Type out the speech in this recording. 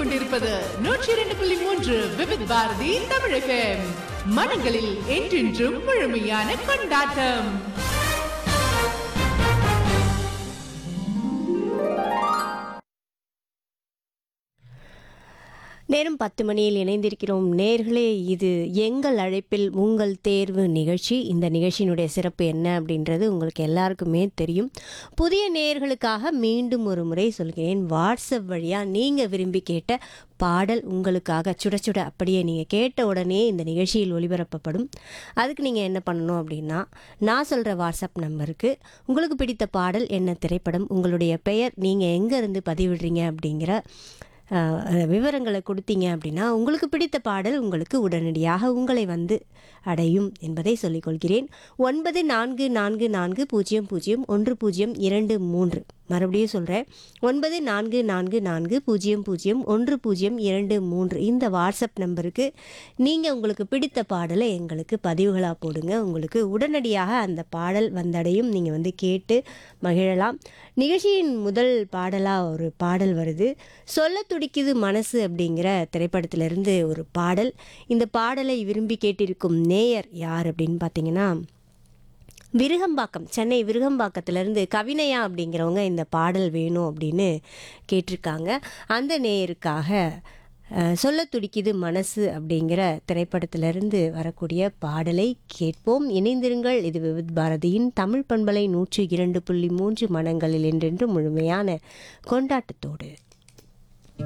கொண்டிருப்பது நூற்றி இரண்டு புள்ளி மூன்று விவித் பாரதி தமிழகம் மனங்களில் என்றென்றும் முழுமையான கொண்டாட்டம் நேரம் பத்து மணியில் இணைந்திருக்கிறோம் நேர்களே இது எங்கள் அழைப்பில் உங்கள் தேர்வு நிகழ்ச்சி இந்த நிகழ்ச்சியினுடைய சிறப்பு என்ன அப்படின்றது உங்களுக்கு எல்லாருக்குமே தெரியும் புதிய நேயர்களுக்காக மீண்டும் ஒரு முறை சொல்கிறேன் வாட்ஸ்அப் வழியாக நீங்கள் விரும்பி கேட்ட பாடல் உங்களுக்காக சுட சுட அப்படியே நீங்கள் கேட்ட உடனே இந்த நிகழ்ச்சியில் ஒளிபரப்பப்படும் அதுக்கு நீங்கள் என்ன பண்ணணும் அப்படின்னா நான் சொல்கிற வாட்ஸ்அப் நம்பருக்கு உங்களுக்கு பிடித்த பாடல் என்ன திரைப்படம் உங்களுடைய பெயர் நீங்கள் எங்கேருந்து பதிவிடுறீங்க அப்படிங்கிற அஹ், விவரங்களை கொடுத்தீங்க அப்படின்னா உங்களுக்கு பிடித்த பாடல் உங்களுக்கு உடனடியாக உங்களை வந்து அடையும் என்பதை சொல்லிக்கொள்கிறேன் ஒன்பது நான்கு நான்கு நான்கு பூஜ்ஜியம் பூஜ்ஜியம் ஒன்று பூஜ்ஜியம் இரண்டு மூன்று மறுபடியும் சொல்கிறேன் ஒன்பது நான்கு நான்கு நான்கு பூஜ்ஜியம் பூஜ்ஜியம் ஒன்று பூஜ்ஜியம் இரண்டு மூன்று இந்த வாட்ஸ்அப் நம்பருக்கு நீங்கள் உங்களுக்கு பிடித்த பாடலை எங்களுக்கு பதிவுகளாக போடுங்க உங்களுக்கு உடனடியாக அந்த பாடல் வந்தடையும் நீங்கள் வந்து கேட்டு மகிழலாம் நிகழ்ச்சியின் முதல் பாடலாக ஒரு பாடல் வருது சொல்ல துடிக்குது மனசு அப்படிங்கிற திரைப்படத்திலிருந்து ஒரு பாடல் இந்த பாடலை விரும்பி கேட்டிருக்கும் நேயர் யார் அப்படின்னு பார்த்தீங்கன்னா விருகம்பாக்கம் சென்னை விருகம்பாக்கத்திலேருந்து கவினையா அப்படிங்கிறவங்க இந்த பாடல் வேணும் அப்படின்னு கேட்டிருக்காங்க அந்த நேயருக்காக அஹ், சொல்ல துடிக்குது மனசு அப்படிங்கிற திரைப்படத்திலிருந்து வரக்கூடிய பாடலை கேட்போம் இணைந்திருங்கள் இது விவித் பாரதியின் தமிழ் பண்பலை நூற்றி இரண்டு புள்ளி மூன்று மனங்களில் என்றென்று முழுமையான கொண்டாட்டத்தோடு